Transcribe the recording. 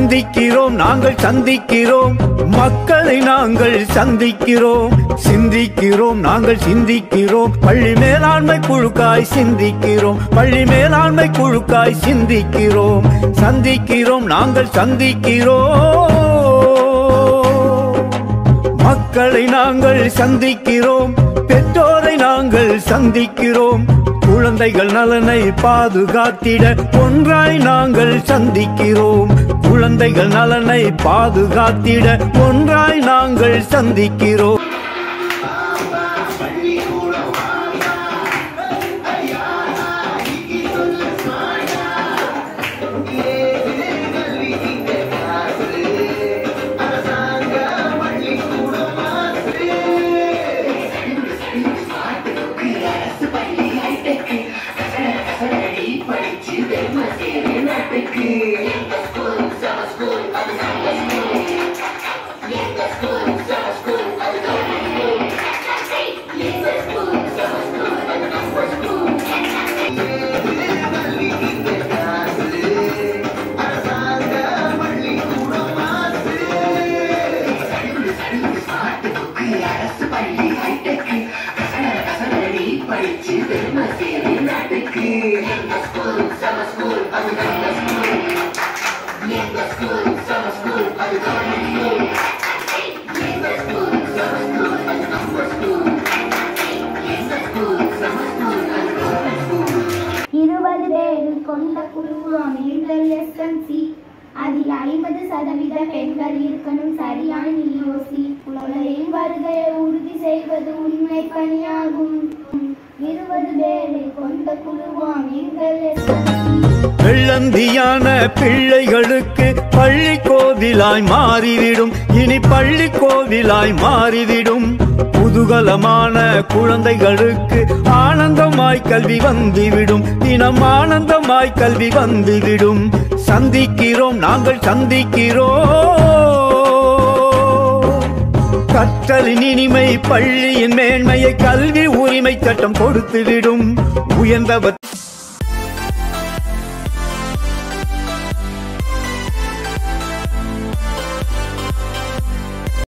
சந்திக்கிறோம் நாங்கள் சந்திக்கிறோம் மக்களை நாங்கள் சந்திக்கிறோம் சிந்திக்கிறோம் நாங்கள் சிந்திக்கிறோம் பள்ளி மேலாண்மை குழுக்காய் சிந்திக்கிறோம் பள்ளி மேலாண்மை குழுக்காய் சிந்திக்கிறோம் சந்திக்கிறோம் நாங்கள் சந்திக்கிறோம் மக்களை நாங்கள் சந்திக்கிறோம் பெற்றோரை நாங்கள் சந்திக்கிறோம் குழந்தைகள் நலனை பாதுகாத்திட ஒன்றாய் நாங்கள் சந்திக்கிறோம் குழந்தைகள் நலனை பாதுகாத்திட ஒன்றாய் நாங்கள் சந்திக்கிறோம் இருபது பேர் கொண்ட குழுவாம் எங்கள் எஸ்எம்சி அதில் ஐம்பது சதவீத பெண்கள் இருக்கணும் சரியான யோசி உலகின் வருகையை உறுதி செய்வது உண்மை பணியாகும் இருபது பேரை கொண்ட குழுவாம் எங்கள் எஸ்எம்சி வெள்ளந்தியான பிள்ளைகளுக்கு பள்ளி கோவிலாய் மாறிவிடும் இனி பள்ளி கோவிலாய் மாறிவிடும் குதூகலமான குழந்தைகளுக்கு ஆனந்தமாய் கல்வி வந்துவிடும் தினம் ஆனந்தமாய் கல்வி வந்துவிடும் சந்திக்கிறோம் நாங்கள் சந்திக்கிறோம் கற்றலின் இனிமை பள்ளியின் மேன்மையை கல்வி உரிமை சட்டம் கொடுத்துவிடும் உயர்ந்தவர்